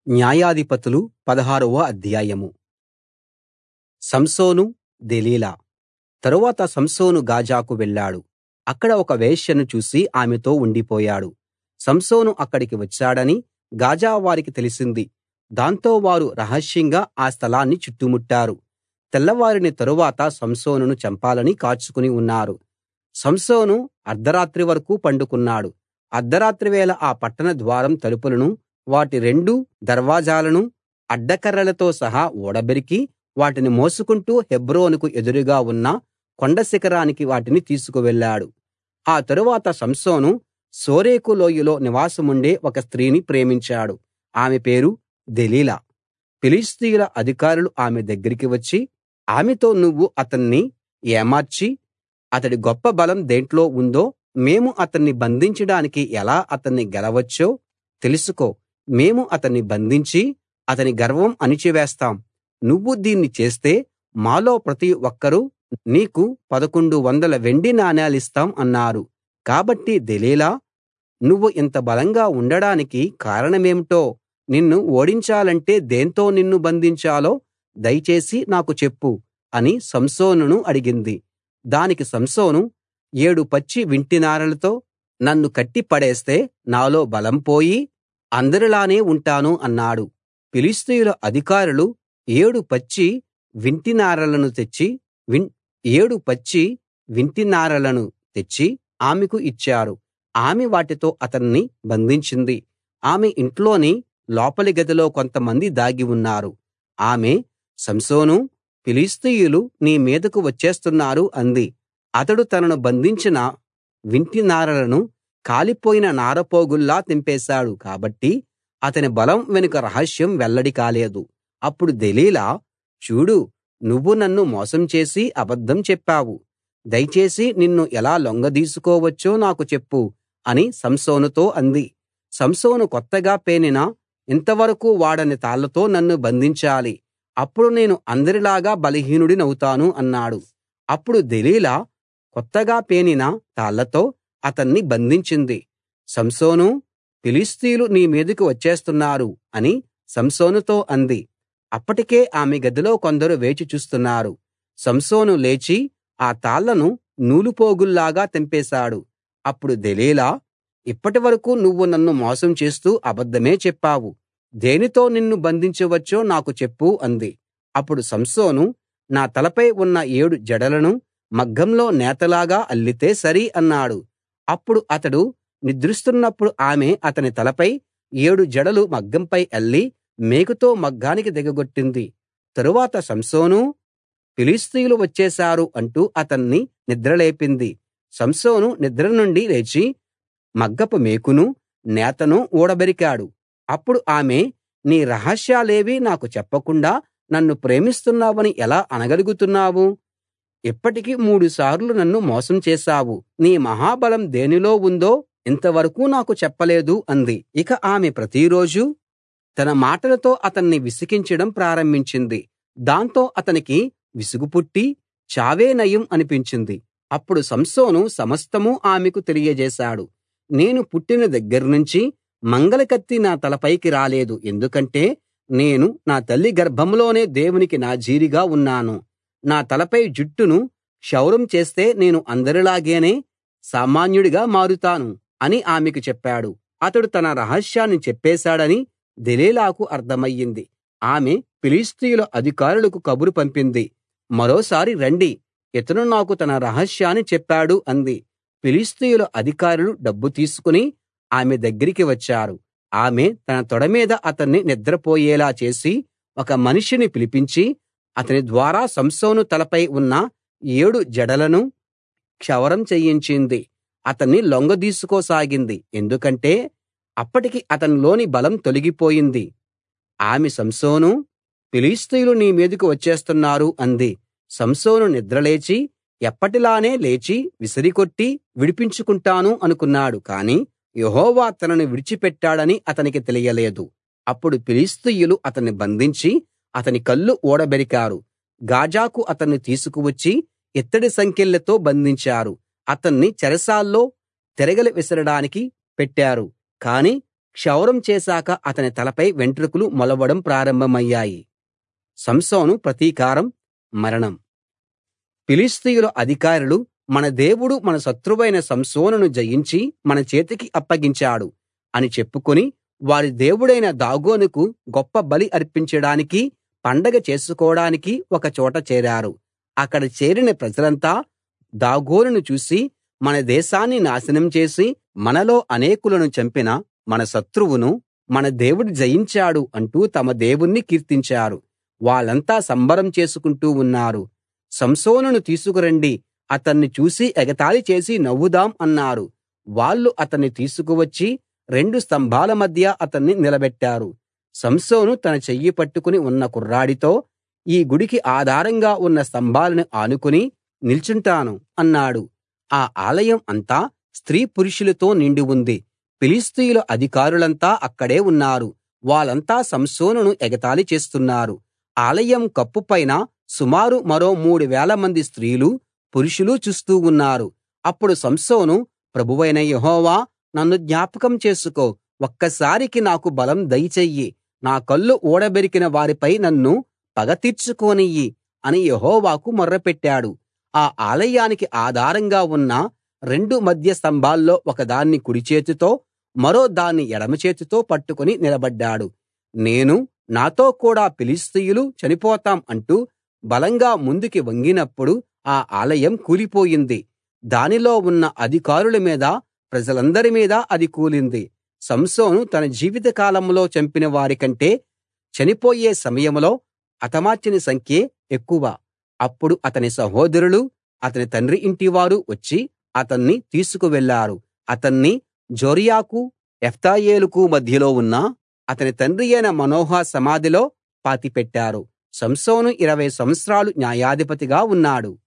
న్యాయాధిపతులు పదహారవ అధ్యాయం సంసోను దెలీలా తరువాత సంసోను గాజాకు వెళ్ళాడు అక్కడ ఒక వేశ్యను చూసి ఆమెతో ఉండిపోయాడు సంసోను అక్కడికి వచ్చాడని గాజా వారికి తెలిసింది దాంతో వారు రహస్యంగా ఆ స్థలాన్ని చుట్టుముట్టారు తెల్లవారిన తరువాత సంసోనును చంపాలని కాచుకుని ఉన్నారు సంసోను అర్థరాత్రి వరకూ పండుకున్నాడు అర్థరాత్రి వేళ ఆ పట్టణ ద్వారం తలుపులను వాటి రెండు దర్వాజాలను అడ్డకర్రలతో సహా ఊడబెరికి వాటిని మోసుకుంటూ హెబ్రోనుకు ఎదురుగా ఉన్న కొండ శిఖరానికి వాటిని తీసుకువెళ్ళాడు ఆ తరువాత సంసోను శోరేకు లోయలో నివాసముండే ఒక స్త్రీని ప్రేమించాడు ఆమె పేరు దెలీలా ఫిలిష్తీయుల అధికారులు ఆమె దగ్గరికి వచ్చి ఆమెతో నువ్వు అతన్ని ఏమార్చి అతడి గొప్ప బలం దేంట్లో ఉందో మేము అతన్ని బంధించడానికి ఎలా అతన్ని గెలవచ్చో తెలుసుకో మేము అతన్ని బంధించి అతని గర్వం అణిచివేస్తాం నువ్వు దీన్ని చేస్తే మాలో ప్రతి ఒక్కరూ నీకు పదకొండు వందల వెండి నాణేలిస్తాం అన్నారు కాబట్టి దెలీలా నువ్వు ఇంత బలంగా ఉండడానికి కారణమేమిటో నిన్ను ఓడించాలంటే దేంతో నిన్ను బంధించాలో దయచేసి నాకు చెప్పు అని సంసోనును అడిగింది దానికి సంసోను ఏడు పచ్చి వింటినారలతో నన్ను కట్టి పడేస్తే నాలో బలం పోయి అందరిలానే ఉంటాను అన్నాడు ఫిలిష్తీయుల అధికారులు ఏడు పచ్చి వింటినారలను తెచ్చి విన్ ఏడు పచ్చి వింటినారలను తెచ్చి ఆమెకు ఇచ్చారు ఆమె వాటితో అతన్ని బంధించింది ఆమె ఇంట్లోని లోపలి గదిలో కొంతమంది దాగి ఉన్నారు ఆమె సంసోనూ ఫిలిష్తీయులు నీ మీదకు వచ్చేస్తున్నారు అంది అతడు తనను బంధించిన వింటినారలను కాలిపోయిన నారపోగుల్లా తెంపేశాడు కాబట్టి అతని బలం వెనుక రహస్యం వెల్లడి కాలేదు అప్పుడు దెలీలా చూడు నువ్వు నన్ను మోసం చేసి అబద్ధం చెప్పావు దయచేసి నిన్ను ఎలా లొంగదీసుకోవచ్చో నాకు చెప్పు అని సంసోనుతో అంది సంసోను కొత్తగా పేనిన ఇంతవరకూ వాడని తాళ్ళతో నన్ను బంధించాలి అప్పుడు నేను అందరిలాగా బలహీనుడినవుతాను అన్నాడు అప్పుడు దెలీలా కొత్తగా పేనిన తాళ్ళతో అతన్ని బంధించింది సంసోనూ ఫిలిష్తీయులు నీ మీదికి వచ్చేస్తున్నారు అని సంసోనుతో అంది అప్పటికే ఆమె గదిలో కొందరు వేచి చూస్తున్నారు సంసోను లేచి ఆ తాళ్ళను నూలుపోగుల్లాగా తెంపేశాడు అప్పుడు దెలీలా ఇప్పటివరకూ నువ్వు నన్ను మోసం చేస్తూ అబద్ధమే చెప్పావు దేనితో నిన్ను బంధించవచ్చో నాకు చెప్పు అంది అప్పుడు సంసోను నా తలపై ఉన్న ఏడు జడలను మగ్గంలో నేతలాగా అల్లితే సరి అన్నాడు అప్పుడు అతడు నిద్రిస్తున్నప్పుడు ఆమె అతని తలపై ఏడు జడలు మగ్గంపై అల్లి మేకుతో మగ్గానికి దిగగొట్టింది తరువాత సంసోనూ ఫిలిష్తీయులు వచ్చేశారు అంటూ అతన్ని నిద్రలేపింది సంసోను నిద్ర నుండి లేచి మగ్గపు మేకును నేతను ఊడబెరికాడు అప్పుడు ఆమె నీ రహస్యాలేవీ నాకు చెప్పకుండా నన్ను ప్రేమిస్తున్నావని ఎలా అనగలుగుతున్నావు ఇప్పటికి మూడుసార్లు నన్ను మోసం చేశావు నీ మహాబలం దేనిలో ఉందో ఇంతవరకూ నాకు చెప్పలేదు అంది ఇక ఆమె ప్రతిరోజూ తన మాటలతో అతన్ని విసికించడం ప్రారంభించింది దాంతో అతనికి విసుగు పుట్టి చావే నయం అనిపించింది అప్పుడు సంసోను సమస్తం ఆమెకు తెలియజేశాడు నేను పుట్టిన దగ్గర్నుంచి మంగలకత్తి నా తలపైకి రాలేదు ఎందుకంటే నేను నా తల్లి గర్భంలోనే దేవునికి నాజీరిగా ఉన్నాను నా తలపై జుట్టును క్షౌరం చేస్తే నేను అందరిలాగానే సామాన్యుడిగా మారుతాను అని ఆమెకు చెప్పాడు అతడు తన రహస్యాన్ని చెప్పేశాడని దెలీలాకు అర్థమయ్యింది ఆమె ఫిలిష్తీయుల అధికారులకు కబురు పంపింది మరోసారి రండి ఇతను నాకు తన రహస్యాన్ని చెప్పాడు అంది ఫిలిష్తీయుల అధికారులు డబ్బు తీసుకుని ఆమె దగ్గరికి వచ్చారు ఆమె తన తొడ మీద అతన్ని నిద్రపోయేలా చేసి ఒక మనిషిని పిలిపించి అతని ద్వారా సంసోను తలపై ఉన్న ఏడు జడలను క్షవరం చేయించింది అతన్ని లొంగదీసుకోసాగింది ఎందుకంటే అప్పటికి అతనిలోని బలం తొలగిపోయింది ఆమె సంసోనూ ఫిలిష్తీయులు నీ మీదికి వచ్చేస్తున్నారు అంది సంసోను నిద్రలేచి ఎప్పటిలానే లేచి విసిరికొట్టి విడిపించుకుంటాను అనుకున్నాడు కాని యెహోవా తనను విడిచిపెట్టాడని అతనికి తెలియలేదు అప్పుడు ఫిలిష్తీయులు అతన్ని బంధించి అతని కళ్ళు ఊడబెరికారు గాజాకు అతన్ని తీసుకువచ్చి ఇత్తడి సంకెళ్లతో బంధించారు అతన్ని చెరసాల్లో తిరగలి విసరడానికి పెట్టారు కాని క్షౌరం చేశాక అతని తలపై వెంట్రుకలు మొలవడం ప్రారంభమయ్యాయి సంసోను ప్రతీకారం మరణం ఫిలిష్తీయుల అధికారులు మన దేవుడు మన శత్రువైన సంసోనును జయించి మన చేతికి అప్పగించాడు అని చెప్పుకుని వారి దేవుడైన దాగోనుకు గొప్ప బలి అర్పించడానికి పండగ చేసుకోడానికి ఒక చోట చేరారు అక్కడ చేరిన ప్రజలంతా దాగోనును చూసి మన దేశాన్ని నాశనం చేసి మనలో అనేకులను చంపిన మన శత్రువును మన దేవుడు జయించాడు అంటూ తమ దేవుణ్ణి కీర్తించారు వాళ్ళంతా సంబరం చేసుకుంటూ ఉన్నారు సంసోనును తీసుకురండి అతన్ని చూసి ఎగతాళి చేసి నవ్వుదాం అన్నారు వాళ్ళు అతన్ని తీసుకువచ్చి రెండు స్తంభాల మధ్య అతన్ని నిలబెట్టారు సంసోను తన చెయ్యి పట్టుకుని ఉన్న కుర్రాడితో ఈ గుడికి ఆధారంగా ఉన్న స్తంభాలను ఆనుకుని నిల్చుంటాను అన్నాడు ఆ ఆలయం అంతా స్త్రీ పురుషులతో నిండి ఉంది ఫిలిష్తీయుల అధికారులంతా అక్కడే ఉన్నారు వాళ్ళంతా సంసోనును ఎగతాళి చేస్తున్నారు ఆలయం కప్పు పైన సుమారు మరో మూడు వేలమంది స్త్రీలు పురుషులు చూస్తూ ఉన్నారు అప్పుడు సంసోను ప్రభువైన యెహోవా నన్ను జ్ఞాపకం చేసుకో ఒక్కసారికి నాకు బలం దయచెయ్యి నా కళ్ళు ఊడబెరికిన వారిపై నన్ను పగ తీర్చుకోనియ్యి అని యెహోవాకు మొర్రపెట్టాడు ఆ ఆలయానికి ఆధారంగా ఉన్న రెండు మధ్య స్తంభాల్లో ఒకదాన్ని కుడి చేతితో మరో దాన్ని ఎడమ చేతితో పట్టుకుని నిలబడ్డాడు నేను నాతో కూడా ఫిలిష్తీయులు చనిపోతాం అంటూ బలంగా ముందుకి వంగినప్పుడు ఆ ఆలయం కూలిపోయింది దానిలో ఉన్న అధికారుల మీద ప్రజలందరి మీద అది కూలింది సంసోను తన జీవిత కాలంలో చంపిన వారికంటే చనిపోయే సమయంలో హతమార్చిన సంఖ్యే ఎక్కువ అప్పుడు అతని సహోదరులు అతని తండ్రి ఇంటివారు వచ్చి అతన్ని తీసుకువెళ్లారు అతన్ని జోర్యాకు ఎష్తాయోలుకు మధ్యలో ఉన్న అతని తండ్రి అయిన మనోహ సమాధిలో పాతిపెట్టారు సంసోను ఇరవై సంవత్సరాలు న్యాయాధిపతిగా ఉన్నాడు